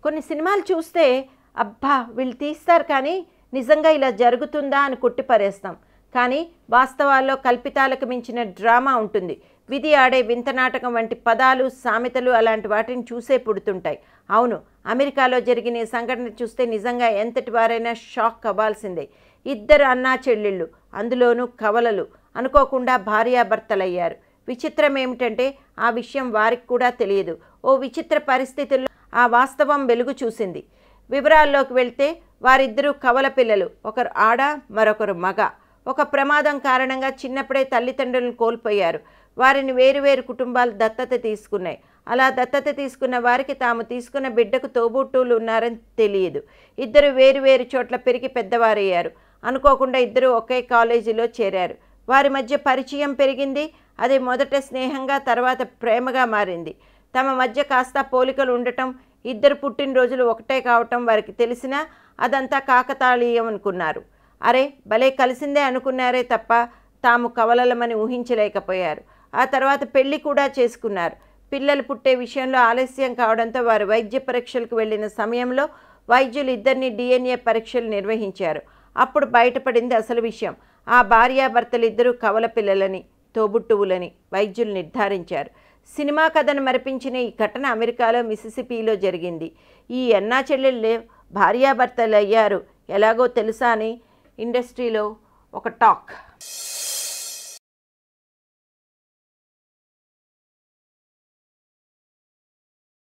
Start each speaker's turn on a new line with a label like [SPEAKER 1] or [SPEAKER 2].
[SPEAKER 1] కొన్ని సినిమాలు చూస్తే అబ్బా వీళ్ళు తీస్తారు కానీ నిజంగా ఇలా జరుగుతుందా అని కొట్టిపరేస్తాం కానీ వాస్తవాల్లో కల్పితాలకు మించిన డ్రామా ఉంటుంది విధి ఆడే వింత నాటకం వంటి పదాలు సామెతలు అలాంటి వాటిని చూసే పుడుతుంటాయి అవును అమెరికాలో జరిగిన ఈ సంఘటన చూస్తే నిజంగా ఎంతటి వారైనా షాక్ అవ్వాల్సిందే ఇద్దరు అన్నా చెల్లెళ్ళు అందులోనూ కవలలు అనుకోకుండా భార్యాభర్తలయ్యారు విచిత్రం ఏమిటంటే ఆ విషయం వారికి కూడా తెలియదు ఓ విచిత్ర పరిస్థితుల్లో ఆ వాస్తవం వెలుగు చూసింది వివరాల్లోకి వెళ్తే వారిద్దరూ కవల పిల్లలు ఒకరు ఆడ మరొకరు మగ ఒక ప్రమాదం కారణంగా చిన్నప్పుడే తల్లిదండ్రులను కోల్పోయారు వారిని వేరువేరు కుటుంబాలు దత్తత తీసుకున్నాయి అలా దత్తత తీసుకున్న వారికి తాము తీసుకున్న బిడ్డకు తోబుట్టువులు ఉన్నారని తెలియదు ఇద్దరు వేరువేరు చోట్ల పెరిగి పెద్దవారయ్యారు అనుకోకుండా ఇద్దరు ఒకే కాలేజీలో చేరారు వారి మధ్య పరిచయం పెరిగింది అది మొదట స్నేహంగా తర్వాత ప్రేమగా మారింది తమ మధ్య కాస్త పోలికలు ఉండటం ఇద్దరు పుట్టినరోజులు ఒకటే కావటం వారికి తెలిసినా అదంతా కాకతాళీయం అనుకున్నారు అరే భలే కలిసిందే అనుకున్నారే తప్ప తాము కవలలమని ఊహించలేకపోయారు ఆ తర్వాత పెళ్లి కూడా చేసుకున్నారు పిల్లలు పుట్టే విషయంలో ఆలస్యం కావడంతో వారు వైద్య పరీక్షలకు వెళ్ళిన సమయంలో వైద్యులు ఇద్దరిని డిఎన్ఏ పరీక్షలు నిర్వహించారు అప్పుడు బయటపడింది అసలు విషయం ఆ భార్యాభర్తలు ఇద్దరు కవల పిల్లలని తోబుట్టువులని వైద్యులు నిర్ధారించారు సినిమా కథను మరిపించిన ఈ ఘటన అమెరికాలో మిసిసిపిలో జరిగింది ఈ అన్నా చెల్లెళ్ళే భార్యాభర్తలు అయ్యారు ఎలాగో తెలుసా అని ఇండస్ట్రీలో ఒక టాక్